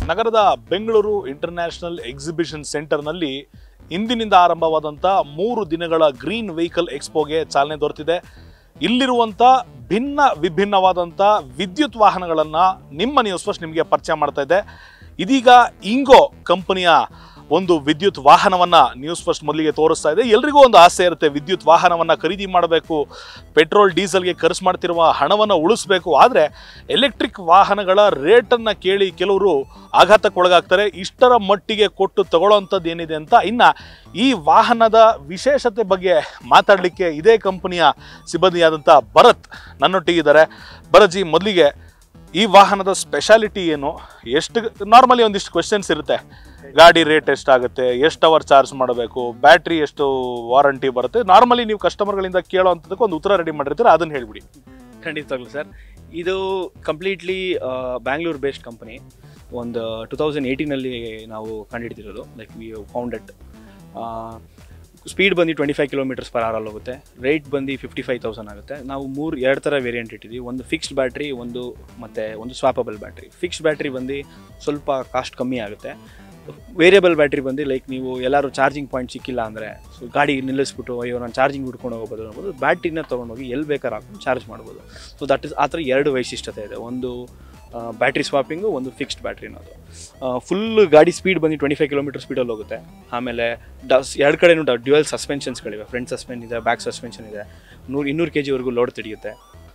ನಗರದ Bengaluru international exhibition ಸೆಂಟರ್ನಲ್ಲಿ ಇಂದಿನಿಂದ ಆರಂಭವಾದಂಥ ಮೂರು ದಿನಗಳ ಗ್ರೀನ್ ವೆಹಿಕಲ್ ಎಕ್ಸ್ಪೋಗೆ ಚಾಲನೆ ದೊರೆತಿದೆ ಇಲ್ಲಿರುವಂಥ ಭಿನ್ನ ವಿಭಿನ್ನವಾದಂಥ ವಿದ್ಯುತ್ ವಾಹನಗಳನ್ನು ನಿಮ್ಮ ನ್ಯೂಸ್ ಫಸ್ಟ್ ನಿಮಗೆ ಪರಿಚಯ ಮಾಡ್ತಾ ಇದೆ ಇದೀಗ ಇಂಗೋ ಕಂಪನಿಯ ಒಂದು ವಿದ್ಯುತ್ ವಾಹನವನ್ನ ನ್ಯೂಸ್ ಫಸ್ಟ್ ಮೊದಲಿಗೆ ತೋರಿಸ್ತಾ ಇದೆ ಎಲ್ರಿಗೂ ಒಂದು ಆಸೆ ಇರುತ್ತೆ ವಿದ್ಯುತ್ ವಾಹನವನ್ನ ಖರೀದಿ ಮಾಡಬೇಕು ಪೆಟ್ರೋಲ್ ಡೀಸೆಲ್ಗೆ ಖರ್ಚು ಮಾಡ್ತಿರುವ ಹಣವನ್ನು ಉಳಿಸ್ಬೇಕು ಆದರೆ ಎಲೆಕ್ಟ್ರಿಕ್ ವಾಹನಗಳ ರೇಟನ್ನು ಕೇಳಿ ಕೆಲವರು ಆಘಾತಕ್ಕೊಳಗಾಗ್ತಾರೆ ಇಷ್ಟರ ಮಟ್ಟಿಗೆ ಕೊಟ್ಟು ತಗೊಳ್ಳೋವಂಥದ್ದು ಏನಿದೆ ಅಂತ ಇನ್ನು ಈ ವಾಹನದ ವಿಶೇಷತೆ ಬಗ್ಗೆ ಮಾತಾಡಲಿಕ್ಕೆ ಇದೇ ಕಂಪನಿಯ ಸಿಬ್ಬಂದಿಯಾದಂಥ ಭರತ್ ನನ್ನೊಟ್ಟಿಗಿದ್ದಾರೆ ಭರತ್ಜಿ ಮೊದಲಿಗೆ ಈ ವಾಹನದ ಸ್ಪೆಷಾಲಿಟಿ ಏನು ಎಷ್ಟು ನಾರ್ಮಲಿ ಒಂದಿಷ್ಟು ಕ್ವೆಶನ್ಸ್ ಇರುತ್ತೆ ಗಾಡಿ ರೇಟ್ ಎಷ್ಟಾಗುತ್ತೆ ಎಷ್ಟು ಅವರ್ ಚಾರ್ಜ್ ಮಾಡಬೇಕು ಬ್ಯಾಟ್ರಿ ಎಷ್ಟು ವಾರಂಟಿ ಬರುತ್ತೆ ನಾರ್ಮಲಿ ನೀವು ಕಸ್ಟಮರ್ಗಳಿಂದ ಕೇಳೋ ಅಂಥದ್ದಕ್ಕೆ ಒಂದು ಉತ್ತರ ರೆಡಿ ಮಾಡಿರ್ತೀರ ಅದನ್ನ ಹೇಳ್ಬಿಡಿ ಖಂಡಿತವಾಗ್ಲೂ ಸರ್ ಇದು ಕಂಪ್ಲೀಟ್ಲಿ ಬ್ಯಾಂಗ್ಳೂರ್ ಬೇಸ್ಡ್ ಕಂಪನಿ ಒಂದು ಟು ತೌಸಂಡ್ ಏಯ್ಟೀನಲ್ಲಿ ನಾವು ಕಂಡುಹಿಡಿದಿರೋದು ಲೈಕ್ ವಿ ಫೌಂಡೆಡ್ ಸ್ಪೀಡ್ ಬಂದು ಟ್ವೆಂಟಿ ಫೈವ್ ಕಿಲೋಮೀಟರ್ಸ್ ಪರ್ ಅವರಲ್ಲಿ ಹೋಗುತ್ತೆ ರೇಟ್ ಬಂದು ಫಿಫ್ಟಿ ಫೈವ್ ತೌಸಂಡ್ ಆಗುತ್ತೆ ನಾವು ಮೂರು ಎರಡು ಥರ ವೇರಿಯಂಟ್ ಇಟ್ಟಿದ್ದೀವಿ ಒಂದು ಫಿಕ್ಸ್ಡ್ ಬ್ಯಾಟ್ರಿ ಒಂದು ಮತ್ತು ಒಂದು ಸ್ವಾಪಬಲ್ ಬ್ಯಾಟ್ರಿ ಫಿಕ್ಸ್ಡ್ ಬ್ಯಾಟ್ರಿ ಬಂದು ಸ್ವಲ್ಪ ಕಾಸ್ಟ್ ಕಮ್ಮಿ ಆಗುತ್ತೆ ವೇರಿಯಬಲ್ ಬ್ಯಾಟ್ರಿ ಬಂದು ಲೈಕ್ ನೀವು ಎಲ್ಲರೂ ಚಾರ್ಜಿಂಗ್ ಪಾಯಿಂಟ್ ಸಿಕ್ಕಿಲ್ಲ ಅಂದರೆ ಸೊ ಗಾಡಿ ನಿಲ್ಲಿಸ್ಬಿಟ್ಟು ಅಯ್ಯೋ ನಾನು ಚಾರ್ಜಿಂಗ್ ಹುಡ್ಕೊಂಡು ಹೋಗ್ಬೋದು ಅನ್ಬೋದು ಬ್ಯಾಟ್ರಿನ ತೊಗೊಂಡೋಗಿ ಎಲ್ಲಿ ಬೇಕಾದ್ರೆ ಹಾಕೊಂಡು ಚಾರ್ಜ್ ಮಾಡ್ಬೋದು ಸೊ ದಟ್ ಇಸ್ ಆ ಥರ ಎರಡು ವೈಶಿಷ್ಟ್ಯತೆ ಇದೆ ಒಂದು ಬ್ಯಾಟ್ರಿ ಸ್ವಾಪಿಂಗು ಒಂದು ಫಿಕ್ಸ್ಡ್ ಬ್ಯಾಟ್ರಿ ಅನ್ನೋದು ಫುಲ್ ಗಾಡಿ ಸ್ಪೀಡ್ ಬಂದು ಟ್ವೆಂಟಿ ಫೈವ್ ಕಿಲೋಮೀಟರ್ ಸ್ಪೀಡಲ್ಲಿ ಹೋಗುತ್ತೆ ಆಮೇಲೆ ಡಸ್ ಎರಡು ಕಡೆನೂ ಡ್ಯುಯಲ್ ಸಸ್ಪೆನ್ಷನ್ಸ್ಗಳಿವೆ ಫ್ರಂಟ್ ಸಸ್ಪೆನ್ ಇದೆ ಬ್ಯಾಕ್ ಸಸ್ಪೆನ್ಷನ್ ಇದೆ ನೂರು ಇನ್ನೂರು ಕೆ ಜಿವರೆಗೂ ಲೋಡ್ ತಡೆಯುತ್ತೆ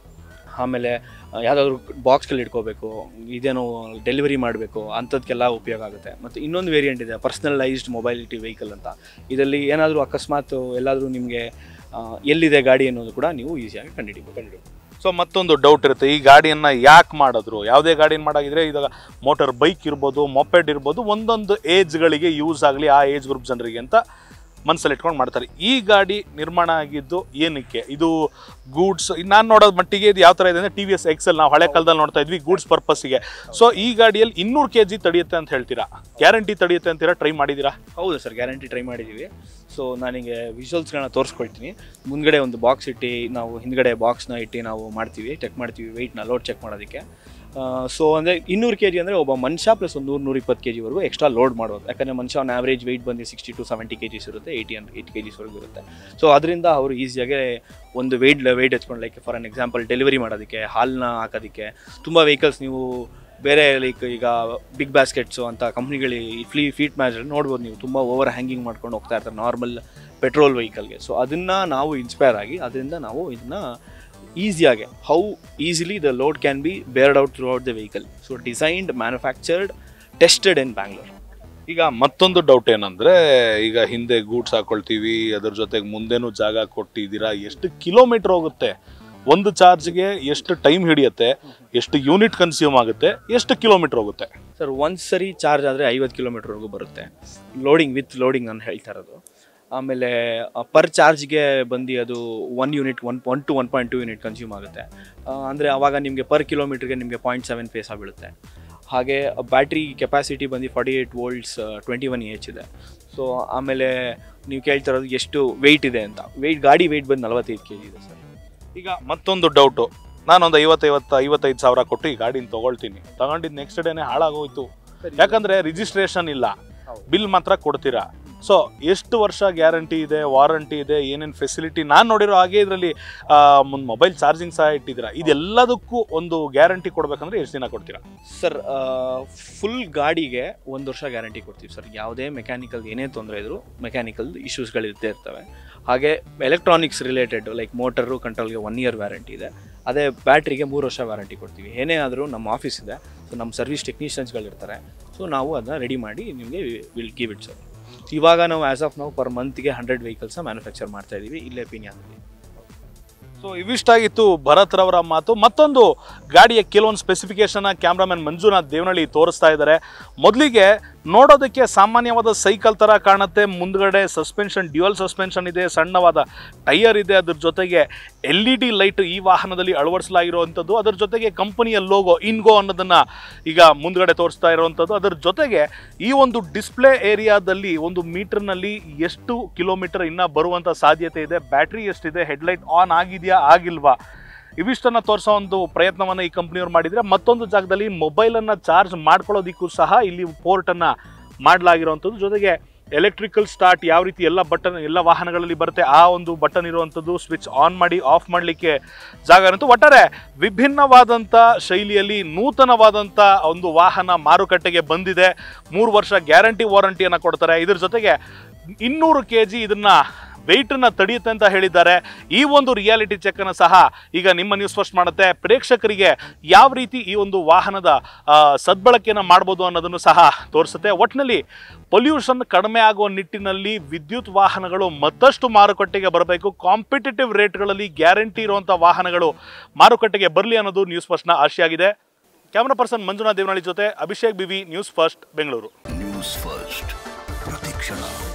ಆಮೇಲೆ ಯಾವುದಾದ್ರು ಬಾಕ್ಸ್ಗಳು ಇಟ್ಕೋಬೇಕು ಇದೇನೋ ಡೆಲಿವರಿ ಮಾಡಬೇಕು ಅಂಥದ್ಕೆಲ್ಲ ಉಪಯೋಗ ಆಗುತ್ತೆ ಮತ್ತು ಇನ್ನೊಂದು ವೇರಿಯಂಟ್ ಇದೆ ಪರ್ಸ್ನಲೈಸ್ಡ್ ಮೊಬೈಲಿಟಿ ವೆಹಿಕಲ್ ಅಂತ ಇದರಲ್ಲಿ ಏನಾದರೂ ಅಕಸ್ಮಾತ್ ಎಲ್ಲಾದರೂ ನಿಮಗೆ ಎಲ್ಲಿದೆ ಗಾಡಿ ಅನ್ನೋದು ಕೂಡ ನೀವು ಈಸಿಯಾಗಿ ಕಂಡುಹಿಡಿಬೇಕು ಕಂಡುಹಿಡಿಬೇಕು ಸೊ ಮತ್ತೊಂದು ಡೌಟ್ ಇರುತ್ತೆ ಈ ಗಾಡಿಯನ್ನ ಯಾಕೆ ಮಾಡಿದ್ರು ಯಾವುದೇ ಗಾಡಿನ ಮಾಡಾಗಿದ್ರೆ ಇದಾಗ ಮೋಟಾರ್ ಬೈಕ್ ಇರ್ಬೋದು ಮೊಪೆಡ್ ಇರ್ಬೋದು ಒಂದೊಂದು ಏಜ್ಗಳಿಗೆ ಯೂಸ್ ಆಗಲಿ ಆ ಏಜ್ ಗ್ರೂಪ್ ಜನರಿಗೆ ಅಂತ ಮನಸ್ಸಲ್ಲಿ ಇಟ್ಕೊಂಡು ಮಾಡ್ತಾರೆ ಈ ಗಾಡಿ ನಿರ್ಮಾಣ ಆಗಿದ್ದು ಏನಕ್ಕೆ ಇದು ಗೂಡ್ಸ್ ನಾನು ನೋಡೋದ್ ಮಟ್ಟಿಗೆ ಇದು ಯಾವ ಥರ ಇದೆ ಅಂದರೆ ಟಿ ವಿ ಎಸ್ ಎಕ್ಸೆಲ್ ನಾವು ಹಳೆ ಕಾಲದಲ್ಲಿ ನೋಡ್ತಾ ಇದ್ವಿ ಗೂಡ್ಸ್ ಪರ್ಪಸ್ಸಿಗೆ ಸೊ ಈ ಗಾಡಿಯಲ್ಲಿ ಇನ್ನೂರು ಕೆ ಜಿ ತಡೆಯುತ್ತೆ ಅಂತ ಹೇಳ್ತೀರಾ ಗ್ಯಾರಂಟಿ ತಡೆಯುತ್ತೆ ಅಂತೀರಾ ಟ್ರೈ ಮಾಡಿದ್ದೀರಾ ಹೌದು ಸರ್ ಗ್ಯಾರಂಟಿ ಟ್ರೈ ಮಾಡಿದ್ದೀವಿ ಸೊ ನನಗೆ ವಿಜುವಲ್ಸ್ಗಳನ್ನ ತೋರಿಸ್ಕೊಳ್ತೀನಿ ಮುಂದ್ಗಡೆ ಒಂದು ಬಾಕ್ಸ್ ಇಟ್ಟು ನಾವು ಹಿಂದ್ಗಡೆ ಬಾಕ್ಸ್ನ ಇಟ್ಟು ನಾವು ಮಾಡ್ತೀವಿ ಚೆಕ್ ಮಾಡ್ತೀವಿ ವೆಯ್ಟ್ನ ಲೋಡ್ ಚೆಕ್ ಮಾಡೋದಕ್ಕೆ ಸೊ ಅಂದರೆ ಇನ್ನೂರು ಕೆ ಜಿ ಅಂದರೆ ಒಬ್ಬ ಮನುಷ್ಯ ಪ್ಲಸ್ ಒಂದು ನೂರು ನೂರ ಇಪ್ಪತ್ತು ಕೆ ಜಿವರೆಗೂ ಎಕ್ಸ್ಟ್ರಾ ಲೋಡ್ ಮಾಡ್ಬೋದು ಯಾಕಂದರೆ ಮನುಷ್ಯ ಆನ್ ಆವ್ರೇಜ್ ವೆಯ್ಟ್ ಬಂದು sixty to seventy K Gs ಇರುತ್ತೆ ಏಯ್ಟಿ ಅಂಡ್ ಏಯ್ಟ್ ಕೆ ಜಿಸ್ವರೆಗೂ ಇರುತ್ತೆ ಸೊ ಅದರಿಂದ ಅವರು ಈಸಿಯಾಗಿ ಒಂದು ವೆಯ್ಟ್ ವೆಯ್ಟ್ ಎತ್ಕೊಂಡು like for an example delivery ಮಾಡೋದಕ್ಕೆ ಹಾಲನ್ನ ಹಾಕೋದಕ್ಕೆ ತುಂಬ ವೆಹಿಕಲ್ಸ್ ನೀವು ಬೇರೆ ಲೈಕ್ ಈಗ ಬಿಗ್ ಬ್ಯಾಸ್ಕೆಟ್ಸು ಅಂತ ಕಂಪ್ನಿಗಳು ಈ ಫ್ಲೀ ಫೀಟ್ ಮ್ಯಾಚ್ ನೋಡ್ಬೋದು ನೀವು ತುಂಬ ಓವರ್ ಹ್ಯಾಂಗಿಂಗ್ ಮಾಡ್ಕೊಂಡು ಹೋಗ್ತಾ ಇರ್ತಾರೆ ನಾರ್ಮಲ್ ಪೆಟ್ರೋಲ್ ವೆಹಿಕಲ್ಗೆ ಸೊ ಅದನ್ನು ನಾವು ಇನ್ಸ್ಪೈರ್ ಆಗಿ ಅದರಿಂದ ನಾವು ಇದನ್ನ ಈಸಿಯಾಗಿ how easily the load can be beared out through out the vehicle so designed manufactured tested in Bangalore ಈಗ ಮತ್ತೊಂದು ಡೌಟ್ ಏನಂದ್ರೆ ಈಗ ಹಿಂದೆ ಗೂಡ್ಸ್ ಹಾಕೊಳ್ತೀವಿ ಅದ್ರ ಜೊತೆಗೆ ಮುಂದೆನೂ ಜಾಗ ಕೊಟ್ಟಿದ್ದೀರಾ ಎಷ್ಟು ಕಿಲೋಮೀಟರ್ ಹೋಗುತ್ತೆ ಒಂದು ಚಾರ್ಜ್ಗೆ ಎಷ್ಟು ಟೈಮ್ ಹಿಡಿಯುತ್ತೆ ಎಷ್ಟು ಯೂನಿಟ್ ಕನ್ಸ್ಯೂಮ್ ಆಗುತ್ತೆ ಎಷ್ಟು ಕಿಲೋಮೀಟರ್ ಹೋಗುತ್ತೆ ಸರ್ ಒಂದು ಸರಿ ಚಾರ್ಜ್ ಆದರೆ ಐವತ್ತು ಕಿಲೋಮೀಟ್ರ್ವರೆಗೂ ಬರುತ್ತೆ ಲೋಡಿಂಗ್ ವಿತ್ ಲೋಡಿಂಗ್ ನಾನು ಹೇಳ್ತಾ ಇರೋದು ಆಮೇಲೆ ಪರ್ ಚಾರ್ಜ್ಗೆ ಬಂದು ಅದು one unit one one to one point two unit consume ಆಗುತ್ತೆ ಅಂದರೆ ಆವಾಗ ನಿಮಗೆ ಪರ್ ಕಿಲೋಮೀಟ್ರಿಗೆ ನಿಮಗೆ ಪಾಯಿಂಟ್ ಸೆವೆನ್ ಪೇಸ ಬೀಳುತ್ತೆ ಹಾಗೆ ಬ್ಯಾಟ್ರಿ ಕೆಪಾಸಿಟಿ ಬಂದು forty eight volts twenty one H ಇದೆ ಸೊ ಆಮೇಲೆ ನೀವು ಕೇಳ್ತಾ ಇರೋದು ಎಷ್ಟು ವೆಯ್ಟ್ ಇದೆ ಅಂತ ವೆಯ್ಟ್ ಗಾಡಿ ವೆಯ್ಟ್ ಬಂದು ನಲವತ್ತೈದು ಕೆ ಜಿ ಇದೆ ಸರ್ ಈಗ ಮತ್ತೊಂದು ಡೌಟು ನಾನೊಂದು ಐವತ್ತೈವತ್ತು ಐವತ್ತೈದು ಸಾವಿರ ಕೊಟ್ಟು ಈ ಗಾಡಿನ ತಗೊಳ್ತೀನಿ ತಗೊಂಡಿದ್ದು ನೆಕ್ಸ್ಟ್ ಡೇನೆ ಹಾಳಾಗೋಯ್ತು ಯಾಕಂದ್ರೆ ರಿಜಿಸ್ಟ್ರೇಷನ್ ಇಲ್ಲ ಹೌದು. ಬಿಲ್ ಮಾತ್ರ ಕೊಡ್ತೀರಾ ಸೊ ಎಷ್ಟು ವರ್ಷ ಗ್ಯಾರಂಟಿ ಇದೆ ವಾರಂಟಿ ಇದೆ ಏನೇನು ಫೆಸಿಲಿಟಿ ನಾನು ನೋಡಿರೋ ಹಾಗೆ ಇದರಲ್ಲಿ ಒಂದು ಮೊಬೈಲ್ ಚಾರ್ಜಿಂಗ್ ಸಹ ಇಟ್ಟಿದ್ದೀರಾ ಇದೆಲ್ಲದಕ್ಕೂ ಒಂದು ಗ್ಯಾರಂಟಿ ಕೊಡ್ಬೇಕಂದ್ರೆ ಎಷ್ಟು ದಿನ ಕೊಡ್ತೀರಾ ಸರ್ ಫುಲ್ ಗಾಡಿಗೆ ಒಂದು ವರ್ಷ ಗ್ಯಾರಂಟಿ ಕೊಡ್ತೀವಿ ಸರ್ ಯಾವುದೇ ಮೆಕ್ಯಾನಿಕಲ್ ಏನೇ ತೊಂದರೆ ಇದ್ದರೂ ಮೆಕ್ಯಾನಿಕಲ್ ಇಶ್ಯೂಸ್ಗಳು ಇದ್ದೇ ಇರ್ತವೆ ಹಾಗೆ ಎಲೆಕ್ಟ್ರಾನಿಕ್ಸ್ ರಿಲೇಟೆಡ್ ಲೈಕ್ ಮೋಟರು ಕಂಟ್ರೋಲ್ಗೆ ಒನ್ ಇಯರ್ ವ್ಯಾರಂಟಿ ಇದೆ ಅದೇ ಬ್ಯಾಟ್ರಿಗೆ ಮೂರು ವರ್ಷ ವ್ಯಾರಂಟಿ ಕೊಡ್ತೀವಿ ಏನೇ ಆದರೂ ನಮ್ಮ ಆಫೀಸ್ ಇದೆ ಸೊ ನಮ್ಮ ಸರ್ವಿಸ್ ಟೆಕ್ನಿಷಿಯನ್ಸ್ಗಳಿರ್ತಾರೆ ಸೊ ನಾವು ಅದನ್ನ ರೆಡಿ ಮಾಡಿ ನಿಮಗೆ ವಿಲ್ ಗಿವ್ ಇಟ್ ಸರ್ ಇವಾಗ ನಾವು ಆ್ಯಸ್ ಆಫ್ ನಾವು ಪರ್ ಮಂತ್ಗೆ ಹಂಡ್ರೆಡ್ ವೆಹಿಕಲ್ಸ್ನ ಮ್ಯಾನುಫ್ಯಾಕ್ಚರ್ ಮಾಡ್ತಾ ಇದ್ದೀವಿ ಇಲ್ಲೇ ಪಿನ್ಯಾನಲ್ಲಿ ಸೊ ಇವಿಷ್ಟಾಗಿತ್ತು ಭರತ್ ರವರ ಮಾತು ಮತ್ತೊಂದು ಗಾಡಿಯ ಕೆಲವೊಂದು ಸ್ಪೆಸಿಫಿಕೇಶನ್ ಕ್ಯಾಮ್ರಾಮನ್ ಮಂಜುನಾಥ್ ದೇವನಹಳ್ಳಿ ತೋರಿಸ್ತಾ ಇದ್ದಾರೆ ಮೊದಲಿಗೆ ನೋಡೋದಕ್ಕೆ ಸಾಮಾನ್ಯವಾದ ಸೈಕಲ್ ಥರ ಕಾಣುತ್ತೆ ಮುಂದ್ಗಡೆ ಸಸ್ಪೆನ್ಷನ್ ಡ್ಯುಯಲ್ ಸಸ್ಪೆನ್ಷನ್ ಇದೆ ಸಣ್ಣವಾದ ಟೈರ್ ಇದೆ ಅದ್ರ ಜೊತೆಗೆ ಎಲ್ ಇ ಡಿ ಲೈಟ್ ಈ ವಾಹನದಲ್ಲಿ ಅಳವಡಿಸಲಾಗಿರುವಂಥದ್ದು ಅದರ ಜೊತೆಗೆ ಕಂಪನಿಯ ಲೋಗೋ ಇನ್ಗೋ ಅನ್ನೋದನ್ನ ಈಗ ಮುಂದ್ಗಡೆ ತೋರಿಸ್ತಾ ಇರುವಂಥದ್ದು ಅದರ ಜೊತೆಗೆ ಈ ಒಂದು ಡಿಸ್ಪ್ಲೇ ಏರಿಯಾದಲ್ಲಿ ಒಂದು ಮೀಟರ್ನಲ್ಲಿ ಎಷ್ಟು ಕಿಲೋಮೀಟರ್ ಇನ್ನ ಬರುವಂಥ ಸಾಧ್ಯತೆ ಇದೆ ಬ್ಯಾಟ್ರಿ ಎಷ್ಟಿದೆ ಹೆಡ್ಲೈಟ್ ಆನ್ ಆಗಿದೆಯಾ ಆಗಿಲ್ವಾ ಇವಿಷ್ಟನ್ನ ತೋರಿಸೋ ಒಂದು ಪ್ರಯತ್ನವನ್ನ ಈ ಕಂಪ್ನಿಯವ್ರು ಮಾಡಿದ್ರೆ ಮತ್ತೊಂದು ಜಾಗದಲ್ಲಿ ಮೊಬೈಲನ್ನು ಚಾರ್ಜ್ ಮಾಡ್ಕೊಳ್ಳೋದಿಕ್ಕೂ ಸಹ ಇಲ್ಲಿ ಪೋರ್ಟನ್ನು ಮಾಡಲಾಗಿರುವಂಥದ್ದು ಜೊತೆಗೆ ಎಲೆಕ್ಟ್ರಿಕಲ್ ಸ್ಟಾರ್ಟ್ ಯಾವ ರೀತಿ ಎಲ್ಲ ಬಟನ್ ಎಲ್ಲ ವಾಹನಗಳಲ್ಲಿ ಬರುತ್ತೆ ಆ ಒಂದು ಬಟನ್ ಇರುವಂಥದ್ದು ಸ್ವಿಚ್ ಆನ್ ಮಾಡಿ ಆಫ್ ಮಾಡಲಿಕ್ಕೆ ಜಾಗ ಇರುವಂಥ ಒಟ್ಟಾರೆ ವಿಭಿನ್ನವಾದಂಥ ಶೈಲಿಯಲ್ಲಿ ನೂತನವಾದಂಥ ಒಂದು ವಾಹನ ಮಾರುಕಟ್ಟೆಗೆ ಬಂದಿದೆ ಮೂರು ವರ್ಷ ಗ್ಯಾರಂಟಿ ವಾರಂಟಿಯನ್ನು ಕೊಡ್ತಾರೆ ಇದ್ರ ಜೊತೆಗೆ ಇನ್ನೂರು ಕೆ ಜಿ ಇದನ್ನು ವೆಯ್ಟನ್ನು ತಡೆಯುತ್ತೆ ಅಂತ ಹೇಳಿದ್ದಾರೆ ಈ ಒಂದು ರಿಯಾಲಿಟಿ ಚೆಕ್ಕನ್ನು ಸಹ ಈಗ ನಿಮ್ಮ ನ್ಯೂಸ್ ಫಸ್ಟ್ ಮಾಡುತ್ತೆ ಪ್ರೇಕ್ಷಕರಿಗೆ ಯಾವ ರೀತಿ ಈ ಒಂದು ವಾಹನದ ಆ, ಸದ್ಬಳಕೆಯನ್ನು ಮಾಡ್ಬೋದು ಅನ್ನೋದನ್ನು ಸಹ ತೋರಿಸುತ್ತೆ ಒಟ್ಟಿನಲ್ಲಿ ಪೊಲ್ಯೂಷನ್ ಕಡಿಮೆ ಆಗುವ ನಿಟ್ಟಿನಲ್ಲಿ ವಿದ್ಯುತ್ ವಾಹನಗಳು ಮತ್ತಷ್ಟು ಮಾರುಕಟ್ಟೆಗೆ ಬರಬೇಕು ಕಾಂಪಿಟೇಟಿವ್ ರೇಟ್ಗಳಲ್ಲಿ ಗ್ಯಾರಂಟಿ ಇರುವಂಥ ವಾಹನಗಳು ಮಾರುಕಟ್ಟೆಗೆ ಬರಲಿ ಅನ್ನೋದು ನ್ಯೂಸ್ ಫಸ್ಟ್ನ ಆಶೆಯಾಗಿದೆ ಕ್ಯಾಮ್ರಾ ಪರ್ಸನ್ ಮಂಜುನಾಥ್ ದೇವನಹಳ್ಳಿ ಜೊತೆ Abhishek BV news first Bengaluru news first ಪ್ರತಿಕ್ಷಣ